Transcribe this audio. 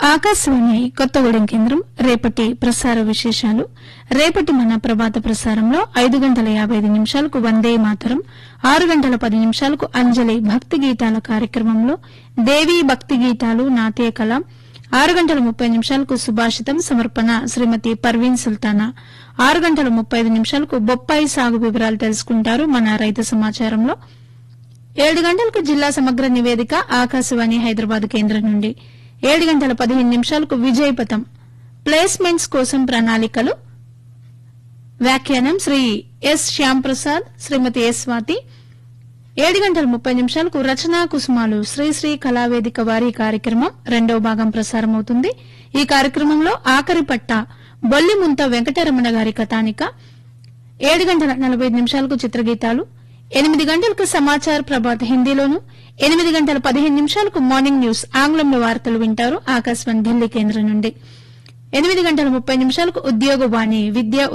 ఆకాశవాణి కొత్తగూడెం కేంద్రం రేపటి ప్రసార విశేషాలు రేపటి మన ప్రభాత ప్రసారంలో ఐదు గంటల యాబై ఐదు నిమిషాలకు వందే మాతరం ఆరు గంటల పది నిమిషాలకు అంజలి భక్తి గీతాల కార్యక్రమంలో దేవీ భక్తి గీతాలు నాట్య కళ ఆరు గంటల ముప్పై నిమిషాలకు సుభాషితం సమర్పణ శ్రీమతి పర్వీన్ సుల్తానా ఆరు గంటల ముప్పై ఐదు నిమిషాలకు బొప్పాయి సాగు వివరాలు తెలుసుకుంటారు మన రైతు సమాచారంలో ఏడు గంటలకు జిల్లా సమగ్ర నివేదిక ఆకాశవాణి హైదరాబాద్ కేంద్రం నుండి ఏడు గంటల పదిహేను నిమిషాలకు విజయపథం ప్లేస్మెంట్స్ కోసం ప్రణాళికలు వ్యాఖ్యానం శ్రీ ఎస్ శ్యాంప్రసాద్ శ్రీమతి ఎస్ స్వాతి ఏడు గంటల ముప్పై నిమిషాలకు రచనా కుసుమాలు శ్రీశ్రీ కళావేదిక వారి కార్యక్రమం రెండవ భాగం ప్రసారమవుతుంది ఈ కార్యక్రమంలో ఆఖరి పట్ట బొల్లిముంత వెంకటరమణ గారి కథానిక ఏడు గంటల నలభై ఐదు నిమిషాలకు చిత్రగీతాలు ఎనిమిది గంటలకు సమాచార్ ప్రభాత్ హిందీలోను ఎనిమిది గంటల పదిహేను నిమిషాలకు మార్నింగ్ న్యూస్ ఆంగ్లంలో వార్తలు వింటారు ఆకాశవాణి ఢిల్లీ కేంద్రం నుండి ఎనిమిది గంటల ముప్పై నిమిషాలకు ఉద్యోగ వాణి విద్య